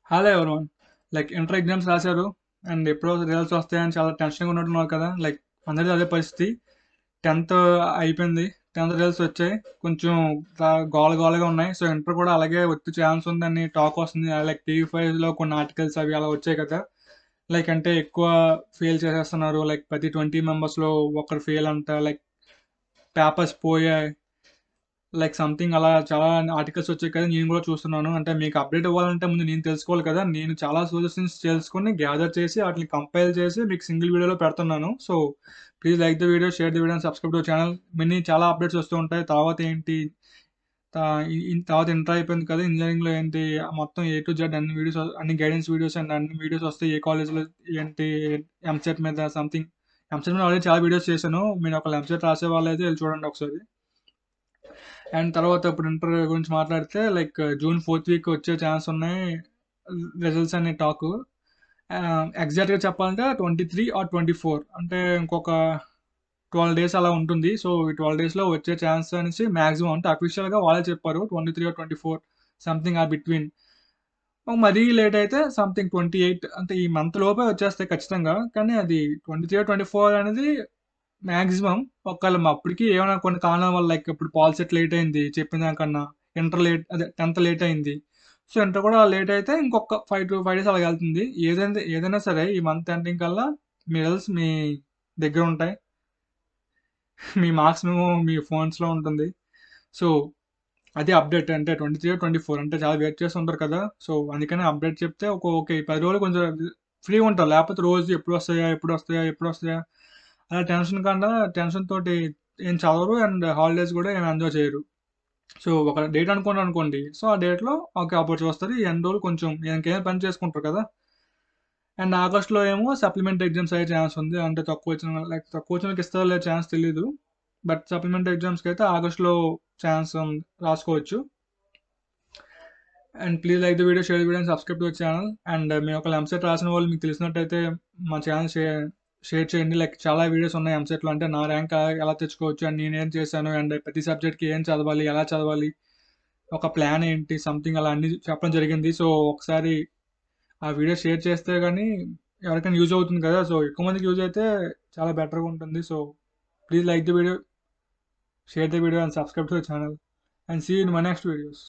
hello everyone like inter exams రాశారు and ఎప్పుడో results వస్తాయని చాలా టెన్షన్గా ఉన్నట్టున్నారు కదా లైక్ అందరిది అదే పరిస్థితి టెన్త్ అయిపోయింది టెన్త్ రిజల్ట్స్ వచ్చాయి కొంచెం గా- గోల గోలగా ఉన్నాయి సో ఇంటర్ కూడా అలాగే వచ్చే ఛాన్స్ ఉందని టాక్ వస్తుంది లైక్ టీవీ ఫైవ్లో కొన్ని ఆర్టికల్స్ అవి అలా వచ్చాయి కదా లైక్ అంటే ఎక్కువ ఫెయిల్ చేసేస్తున్నారు లైక్ ప్రతి ట్వంటీ మెంబర్స్లో ఒకరు ఫెయిల్ అంట లైక్ పేపర్స్ పోయాయి లైక్ సంథింగ్ అలా చాలా ఆర్టికల్స్ వచ్చాయి కదా నేను కూడా చూస్తున్నాను అంటే మీకు అప్డేట్ ఇవ్వాలంటే ముందు నేను తెలుసుకోవాలి కదా నేను చాలా సొల్యూషన్స్ తెలుసుకొని గ్యాదర్ చేసి వాటిని కంపైల్ చేసి మీకు సింగిల్ వీడియోలో పెడుతున్నాను so please like the video share the video and subscribe to channel mini చాలా అప్డేట్స్ వస్తూ ఉంటాయి తర్వాత ఏంటి తా- ఇ- ఇ- తర్వాత ఇంటర్ అయిపోయింది కదా ఇంజనీరింగ్లో ఏంటి మొత్తం ఏ టు జెడ్ అన్ని వీడియోస్ అన్ని గైడెన్స్ వీడియోస్ అండ్ అన్ని వీడియోస్ వస్తాయి ఏ కాలేజ్లో ఏంటి ఎంసెట్ మీద సంథింగ్ ఎంసెట్ మీద ఆల్రెడీ చాలా వీడియోస్ చేశాను మీరు ఒక ఎంసెట్ రాసే వాళ్ళు అయితే వెళ్ళి చూడండి ఒకసారి అండ్ తర్వాత ఇప్పుడు ఇంటర్ గురించి మాట్లాడితే లైక్ జూన్ ఫోర్త్ వీక్ వచ్చే ఛాన్స్ ఉన్నాయి రిజల్ట్స్ అనే టాక్ ఎగ్జాక్ట్గా చెప్పాలంటే twenty three or twenty four అంటే ఇంకొక ట్వెల్వ్ డేస్ అలా ఉంటుంది సో ఈ ట్వెల్వ్ డేస్లో వచ్చే ఛాన్స్ అనేసి మ్యాక్సిమం అంటే అఫీషియల్గా వాళ్ళే చెప్పారు twenty three or twenty four something ఆ బిట్వీన్ మరీ లేట్ అయితే సంథింగ్ ట్వంటీ ఎయిట్ అంటే ఈ మంత్ లోపే వచ్చేస్తాయి ఖచ్చితంగా కానీ అది ట్వంటీ త్రీ ట్వంటీ ఫోర్ అనేది మ్యాక్సిమం ఒకవేళ మా అప్పటికి ఏమైనా కొన్ని కారణాల వల్ల లైక్ ఇప్పుడు పాల్ సెట్ లేట్ అయింది చెప్పిన దానికన్నా ఇంటర్ లేట్ అదే టెన్త్ లేట్ అయింది సో ఇంటర్ కూడా లేట్ అయితే ఇంకొక ఫైవ్ టు ఫైవ్ డేస్ అలా వెళ్తుంది ఏదైనా ఏదైనా సరే ఈ మంత్ ఎండింగ్ కల్లా మీ రిజల్ట్స్ మీ దగ్గర ఉంటాయి మీ మార్క్స్ మేము మీ ఫోన్స్లో ఉంటుంది సో అది అప్డేట్ అంటే ట్వంటీ త్రీ ట్వంటీ ఫోర్ అంటే చాలా వెయిట్ చేస్తూ ఉంటారు కదా సో అందుకని అప్డేట్ చెప్తే ఒక ఓకే ఈ పది రోజులు కొంచెం ఫ్రీగా ఉంటారు లేకపోతే రోజు ఎప్పుడు వస్తాయా ఎప్పుడు వస్తాయా ఎప్పుడు వస్తాయా అలా టెన్షన్ కన్నా టెన్షన్ తోటి ఏం చదవరు అండ్ హాలిడేస్ కూడా ఏం ఎంజాయ్ చేయరు సో ఒక డేట్ అనుకోండి అనుకోండి సో ఆ డేట్లో ఓకే అప్పుడు వస్తుంది ఈ ఎన్ని రోజులు కొంచెం ఇంకేం పని చేసుకుంటారు కదా అండ్ ఆగస్ట్లో ఏమో సప్లిమెంట్ ఎగ్జామ్స్ అయ్యే ఛాన్స్ ఉంది అంటే తక్కువ వచ్చిన లైక్ తక్కువ వచ్చిన ఇస్తారో లేదు ఛాన్స్ తెలియదు బట్ సప్లిమెంట్ ఎగ్జామ్స్కి అయితే ఆగస్ట్లో ఛాన్స్ రాసుకోవచ్చు and please like the video share video and subscribe to channel and మీ ఒక ఎంసెట్ రాసిన వాళ్ళు మీకు తెలిసినట్టయితే మా ఛానల్ షేర్ షేర్ చేయండి లైక్ చాలా వీడియోస్ ఉన్నాయి ఎంసెట్లో అంటే నా ర్యాంక్ ఎలా తెచ్చుకోవచ్చు అండ్ నేనేం చేశాను అండ్ ప్రతి సబ్జెక్ట్కి ఏం చదవాలి ఎలా చదవాలి ఒక ప్లాన్ ఏంటి సంథింగ్ అలా అన్ని చెప్పడం జరిగింది సో ఒకసారి ఆ వీడియో షేర్ చేస్తే కానీ ఎవరికైనా యూజ్ అవుతుంది కదా సో ఎక్కువ మందికి యూజ్ అయితే చాలా బెటర్గా ఉంటుంది so please like the video share the video and subscribe to the channel and see in my next videos